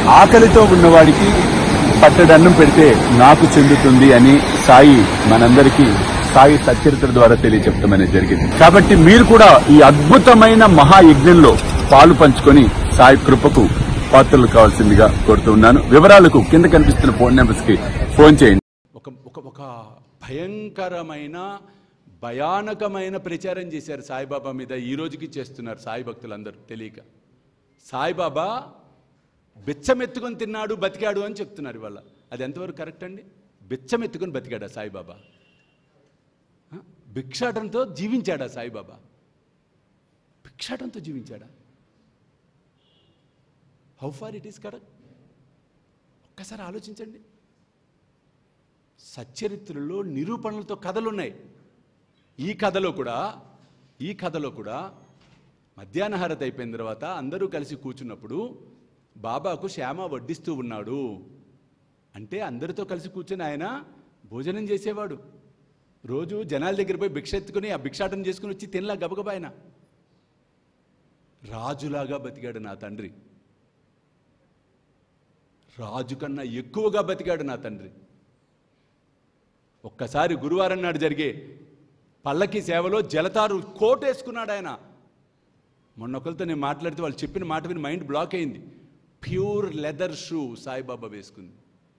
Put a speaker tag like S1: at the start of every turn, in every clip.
S1: ఆకలితో ఉన్నవాడికి పట్టడన్నం పెడితే నాకు చెందుతుంది అని సాయి మనందరికీ సాయి సచరిత్ర ద్వారా తెలియచెప్పడం జరిగింది కాబట్టి మీరు కూడా ఈ అద్భుతమైన మహాయజ్ఞంలో పాలు పంచుకొని సాయి కృపకు పాత్రలు కావాల్సిందిగా కోరుతున్నాను వివరాలకు కింద కనిపిస్తున్న ఫోన్ నెంబర్స్ కి ఫోన్ చేయండి
S2: ఒక ఒక ఒక భయంకరమైన భయానకమైన ప్రచారం చేశారు సాయిబాబా మీద ఈ రోజుకి చేస్తున్నారు సాయి భక్తులందరూ తెలియక సాయిబాబా బిచ్చమెత్తుకొని తిన్నాడు బతికాడు అని చెప్తున్నారు ఇవాళ అది ఎంతవరకు కరెక్ట్ అండి బిచ్చమెత్తుకొని బతికాడా సాయిబాబా ఆ? భిక్షాటంతో జీవించాడా సాయిబాబా భిక్షాటంతో జీవించాడా how far it is correct ఒక్కసారి ఆలోచించండి సచ్చరిత్రలో నిరూపణలతో కథలు ఉన్నాయి ఈ కథలో కూడా ఈ కథలో కూడా మధ్యాహ్న హారతి అయిపోయిన తర్వాత అందరూ కలిసి కూర్చున్నప్పుడు బాబాకు శ్యామ వడ్డిస్తూ ఉన్నాడు అంటే అందరితో కలిసి కూర్చొని ఆయన భోజనం చేసేవాడు రోజు జనాల దగ్గర పోయి భిక్ష ఎత్తుకుని ఆ భిక్షాటం చేసుకుని వచ్చి తినలా గబగబా ఆయన రాజులాగా బతికాడు నా తండ్రి రాజు కన్నా ఎక్కువగా బతికాడు నా తండ్రి ఒక్కసారి గురువారం నాడు జరిగే పల్లకి సేవలో జలతారు కోట్ వేసుకున్నాడు ఆయన మొన్న ఒకరితో నేను మాట్లాడితే వాళ్ళు చెప్పిన మాట విని మైండ్ బ్లాక్ అయింది ప్యూర్ లెదర్ షూ సాయిబాబా వేసుకుంది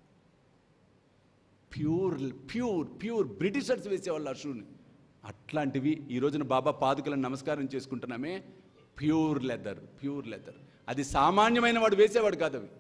S2: ప్యూర్ ప్యూర్ ప్యూర్ బ్రిటిషర్స్ వేసేవాళ్ళు ఆ షూని అట్లాంటివి ఈ రోజున బాబా పాదుకలను నమస్కారం చేసుకుంటున్నామే ప్యూర్ లెదర్ ప్యూర్ లెదర్ అది సామాన్యమైన వాడు వేసేవాడు కాదు అవి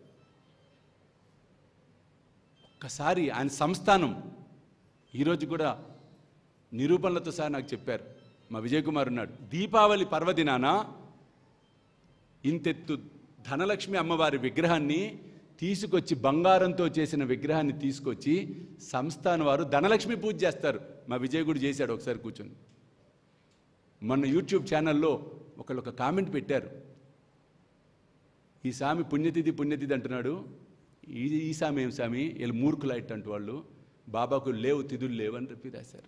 S2: ఒక్కసారి ఆయన సంస్థానం ఈరోజు కూడా నిరూపణలతో సహా నాకు చెప్పారు మా విజయ్ కుమార్ ఉన్నాడు దీపావళి పర్వదినాన ఇంతెత్తు ధనలక్ష్మి అమ్మవారి విగ్రహాన్ని తీసుకొచ్చి బంగారంతో చేసిన విగ్రహాన్ని తీసుకొచ్చి సంస్థానం వారు ధనలక్ష్మి పూజ చేస్తారు మా విజయ్ కూడా చేశాడు ఒకసారి కూర్చొని మొన్న యూట్యూబ్ ఛానల్లో ఒకళ్ళు ఒక కామెంట్ పెట్టారు ఈ స్వామి పుణ్యతిథి పుణ్యతిథి అంటున్నాడు ఈ ఈ స్వామి ఏం స్వామి వీళ్ళు మూర్ఖులైట్ అంటూ వాళ్ళు బాబాకు లేవు తిథులు లేవు అని చెప్పి రాశారు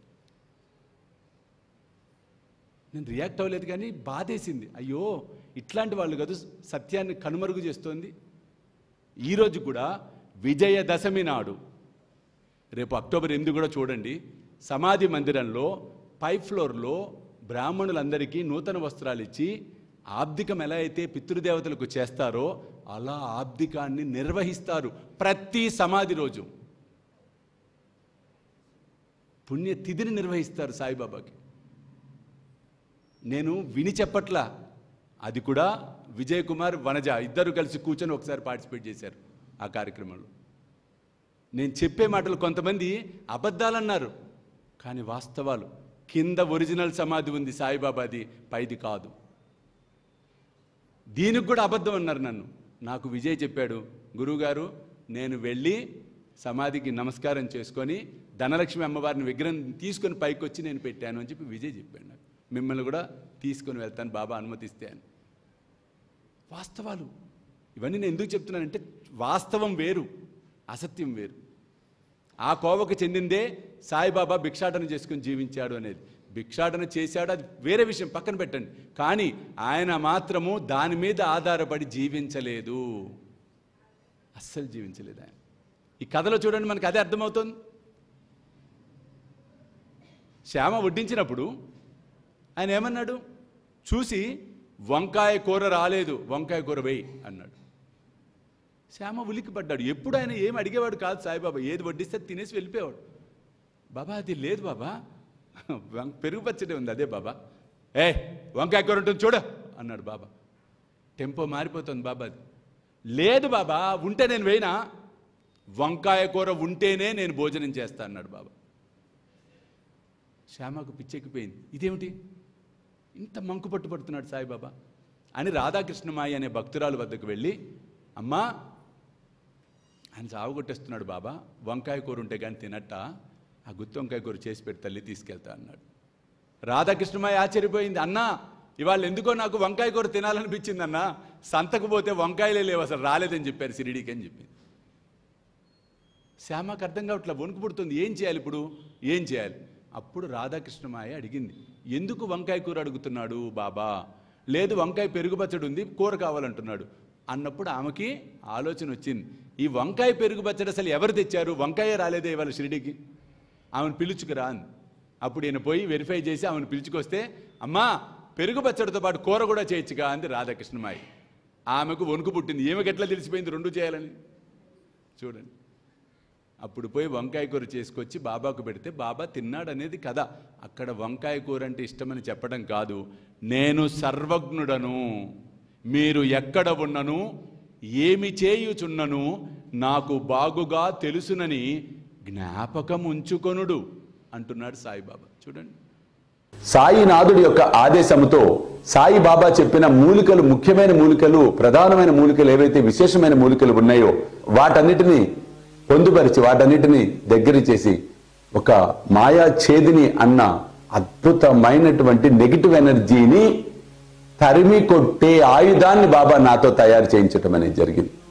S2: నేను రియాక్ట్ అవ్వలేదు కానీ బాధేసింది అయ్యో ఇట్లాంటి వాళ్ళు కాదు సత్యాన్ని కనుమరుగు చేస్తోంది ఈరోజు కూడా విజయదశమి నాడు రేపు అక్టోబర్ ఎనిమిది కూడా చూడండి సమాధి మందిరంలో పై ఫ్లోర్లో బ్రాహ్మణులందరికీ నూతన వస్త్రాలు ఇచ్చి ఆబ్దికం ఎలా అయితే పితృదేవతలకు చేస్తారో అలా ఆబ్దికాన్ని నిర్వహిస్తారు ప్రతి సమాధి రోజు పుణ్యతిథిని నిర్వహిస్తారు సాయిబాబాకి నేను విని చెప్పట్లా అది కూడా విజయ్ కుమార్ వనజ ఇద్దరు కలిసి కూర్చొని ఒకసారి పార్టిసిపేట్ చేశారు ఆ కార్యక్రమంలో నేను చెప్పే మాటలు కొంతమంది అబద్ధాలన్నారు కానీ వాస్తవాలు కింద ఒరిజినల్ సమాధి ఉంది సాయిబాబాది పైది కాదు దీనికి కూడా అబద్ధం అన్నారు నన్ను నాకు విజయ్ చెప్పాడు గురువుగారు నేను వెళ్ళి సమాధికి నమస్కారం చేసుకొని ధనలక్ష్మి అమ్మవారిని విగ్రహం తీసుకొని పైకి వచ్చి నేను పెట్టాను అని చెప్పి విజయ్ చెప్పాడు నాకు మిమ్మల్ని కూడా తీసుకొని వెళ్తాను బాబా అనుమతిస్తే అని వాస్తవాలు ఇవన్నీ నేను ఎందుకు చెప్తున్నానంటే వాస్తవం వేరు అసత్యం వేరు ఆ కోవకు చెందిందే సాయిబాబా భిక్షాటన చేసుకుని జీవించాడు అనేది భిక్షాటన చేశాడు అది వేరే విషయం పక్కన పెట్టండి కానీ ఆయన మాత్రము దాని మీద ఆధారపడి జీవించలేదు అస్సలు జీవించలేదు ఆయన ఈ కథలో చూడండి మనకి అదే అర్థమవుతుంది శ్యామ వడ్డించినప్పుడు ఆయన ఏమన్నాడు చూసి వంకాయ కూర రాలేదు వంకాయ కూర వేయి అన్నాడు శ్యామ ఉలిక్కి పడ్డాడు ఎప్పుడు ఆయన ఏం అడిగేవాడు కాదు సాయిబాబా ఏది వడ్డిస్తే తినేసి వెళ్ళిపోయేవాడు బాబా అది లేదు బాబా వం- పెరుగు పచ్చడి ఉంది అదే బాబా ఏ వంకాయ కూర ఉంటుంది చూడు అన్నాడు బాబా టెంపో మారిపోతుంది బాబా అది లేదు బాబా ఉంటే నేను వేయినా వంకాయ కూర ఉంటేనే నేను భోజనం చేస్తా అన్నాడు బాబా శ్యామకు పిచ్చెక్కిపోయింది ఇదేమిటి ఇంత మంకు పట్టుపడుతున్నాడు సాయిబాబా అని రాధాకృష్ణమాయి అనే భక్తురాలు వద్దకు వెళ్ళి అమ్మా ఆయన సాగు కొట్టేస్తున్నాడు బాబా వంకాయ కూర ఉంటే కానీ తినట్ట ఆ గుత్తి వంకాయ కూర చేసి పెట్టి తల్లి తీసుకెళ్తా అన్నాడు రాధాకృష్ణమాయి ఆశ్చర్యపోయింది అన్నా ఇవాళ ఎందుకో నాకు వంకాయ కూర తినాలనిపించింది అన్నా సంతకు పోతే వంకాయలే లేవు అసలు రాలేదని చెప్పారు సిరిడికి అని చెప్పింది శ్యామకు అర్థం కావట్లే వణుకు పుడుతుంది ఏం చేయాలి ఇప్పుడు ఏం చేయాలి అప్పుడు రాధాకృష్ణమాయ అడిగింది ఎందుకు వంకాయ కూర అడుగుతున్నాడు బాబా లేదు వంకాయ పెరుగు పచ్చడి ఉంది కూర కావాలంటున్నాడు అన్నప్పుడు ఆమెకి ఆలోచన వచ్చింది ఈ వంకాయ పెరుగు పచ్చడి అసలు ఎవరు తెచ్చారు వంకాయ రాలేదే ఇవాళ షిరిడికి ఆమెను పిలుచుకురా అంది అప్పుడు ఈయన పోయి వెరిఫై చేసి ఆమెను పిలుచుకొస్తే అమ్మా పెరుగు పచ్చడితో పాటు కూర కూడా చేయొచ్చుగా అంది రాధాకృష్ణమాయి ఆమెకు వణుకు పుట్టింది ఈమెకి ఎట్లా తెలిసిపోయింది రెండు చేయాలని చూడండి అప్పుడు పోయి వంకాయ కూర చేసుకొచ్చి బాబాకు పెడితే బాబా తిన్నాడనేది కథ అక్కడ వంకాయ కూర అంటే ఇష్టమని చెప్పడం కాదు నేను సర్వజ్ఞుడను మీరు ఎక్కడ ఉన్నను ఏమి చేయుచున్నను నాకు బాగుగా తెలుసునని జ్ఞాపకం ఉంచుకొనుడు అంటున్నాడు సాయిబాబా చూడండి
S1: సాయినాథుడి యొక్క ఆదేశముతో సాయి బాబా చెప్పిన మూలికలు ముఖ్యమైన మూలికలు ప్రధానమైన మూలికలు ఏవైతే విశేషమైన మూలికలు ఉన్నాయో వాటన్నిటిని పొందుపరిచి వాటన్నిటిని దగ్గర చేసి ఒక మాయా ఛేదిని అన్న అద్భుతమైనటువంటి నెగిటివ్ ఎనర్జీని తరిమి కొట్టే ఆయుధాన్ని బాబా నాతో తయారు చేయించటం అనేది జరిగింది